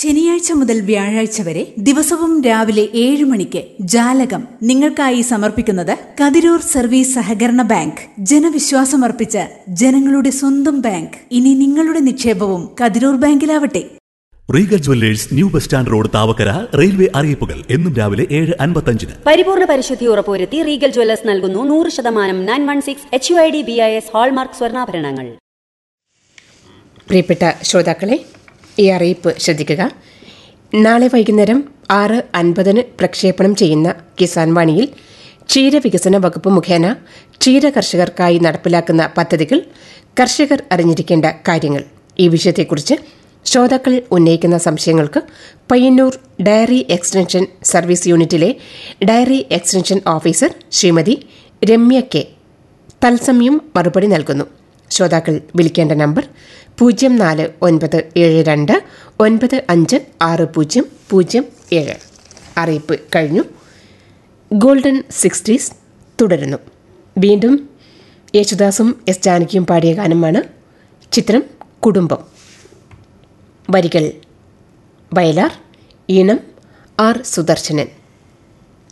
ശനിയാഴ്ച മുതൽ വ്യാഴാഴ്ച വരെ ദിവസവും രാവിലെ ഏഴ് മണിക്ക് ജാലകം നിങ്ങൾക്കായി സമർപ്പിക്കുന്നത് കതിരൂർ സർവീസ് സഹകരണ ബാങ്ക് ജനവിശ്വാസമർപ്പിച്ച ജനങ്ങളുടെ സ്വന്തം ബാങ്ക് ഇനി നിങ്ങളുടെ നിക്ഷേപവും കതിരൂർ ബാങ്കിലാവട്ടെ Regal jewellers new bus stand road Thavakkara railway അറിയിപ്പുകൾ എന്നും രാവിലെ ഏഴ് അൻപത്തഞ്ചിന് പരിപൂർണ പരിശുദ്ധി ഉറപ്പുവരുത്തി റീഗൽ ജ്വല്ലേഴ്സ് നൽകുന്നു നൂറ് ശതമാനം nine one six H U I D B I S hallmark സ്വർണ്ണാഭരണങ്ങൾ പ്രിയപ്പെട്ട ശ്രോതാക്കളെ ഈ അറിയിപ്പ് ശ്രദ്ധിക്കുക നാളെ വൈകുന്നേരം ആറ് അൻപതിന് പ്രക്ഷേപണം ചെയ്യുന്ന കിസാൻ വാണിയിൽ ക്ഷീരവികസന വകുപ്പ് മുഖേന ക്ഷീര കർഷകർക്കായി നടപ്പിലാക്കുന്ന പദ്ധതികൾ കർഷകർ അറിഞ്ഞിരിക്കേണ്ട കാര്യങ്ങൾ ഈ വിഷയത്തെക്കുറിച്ച് ശ്രോതാക്കൾ ഉന്നയിക്കുന്ന സംശയങ്ങൾക്ക് പയ്യന്നൂർ ഡയറി എക്സ്റ്റൻഷൻ സർവീസ് യൂണിറ്റിലെ dairy extension officer Shrimati Ramya K തത്സമയം മറുപടി നൽകുന്നു ശ്രോതാക്കൾ വിളിക്കേണ്ട നമ്പർ പൂജ്യം നാല് ഒൻപത് ഏഴ് രണ്ട് ഒൻപത് അഞ്ച് ആറ് പൂജ്യം പൂജ്യം ഏഴ് അറിയിപ്പ് കഴിഞ്ഞു ഗോൾഡൻ സിക്സ്റ്റീസ് തുടരുന്നു വീണ്ടും യേശുദാസും എസ് ജാനകിയും പാടിയ ഗാനമാണ് ചിത്രം കുടുംബം വരികൾ വയലാർ ഈണം ആർ സുദർശനൻ